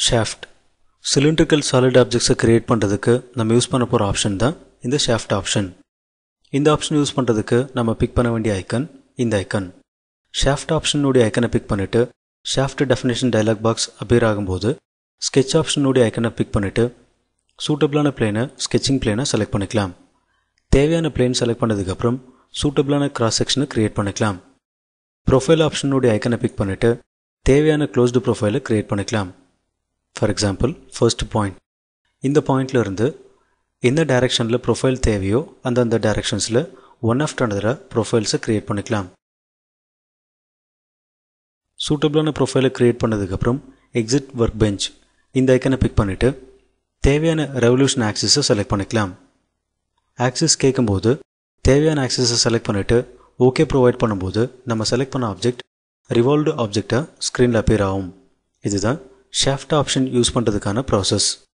shaft cylindrical solid ஆப்ஜெக்ட்ஸை create பண்ணுறதுக்கு நம்ம யூஸ் பண்ண போகிற ஆப்ஷன் தான் இந்த ஷாஃப்ட் ஆப்ஷன் இந்த ஆப்ஷன் யூஸ் பண்ணுறதுக்கு நம்ம பிக் பண்ண வேண்டிய ஐக்கன் இந்த ஐக்கன் ஷாஃப்ட் ஆப்ஷனுடைய ஐக்கனை பிக் பண்ணிவிட்டு shaft definition dialog box appear ஆகும்போது ஸ்கெட்ச் ஆப்ஷனுடைய ஐக்கனை பிக் பண்ணிவிட்டு சூட்டபிளான பிளேனை ஸ்கெட்சிங் பிளேனை செலக்ட் பண்ணிக்கலாம் தேவையான பிளேன் செலக்ட் பண்ணதுக்கப்புறம் சூட்டபிளான கிராஸ் செக்ஷனை கிரியேட் பண்ணிக்கலாம் ப்ரொஃபைல் ஆப்ஷனுடைய ஐக்கனை பிக் பண்ணிவிட்டு தேவையான க்ளோஸ்டு ப்ரொஃபைலை கிரியேட் பண்ணிக்கலாம் ஃபார் எக்ஸாம்பிள் ஃபர்ஸ்ட் பாயிண்ட் இந்த பாயிண்ட்ல இருந்து எந்த டைரக்ஷனில் ப்ரொஃபைல் தேவையோ அந்தந்த டைரக்ஷன்ஸில் ஒன் ஆஃப்டர் அனதராக ப்ரொஃபைல்ஸை கிரியேட் பண்ணிக்கலாம் சூட்டபிளான ப்ரொஃபைலை கிரியேட் பண்ணதுக்கப்புறம் எக்ஸிட் ஒர்க் பெஞ்ச் இந்த ஐக்கனை பிக் பண்ணிவிட்டு தேவையான ரெவல்யூஷன் ஆக்சிஸை செலக்ட் பண்ணிக்கலாம் ஆக்சிஸ் கேட்கும்போது தேவையான ஆக்சிஸை செலக்ட் பண்ணிவிட்டு ஓகே ப்ரொவைட் பண்ணும்போது நம்ம செலக்ட் பண்ண ஆப்ஜெக்ட் ரிவால்வ்டு ஆப்ஜெக்டாக ஸ்க்ரீனில் அப்பியர் ஆகும் இதுதான் ஷாஃப்ட் ஆப்ஷன் யூஸ் பண்ணுறதுக்கான ப்ராசஸ்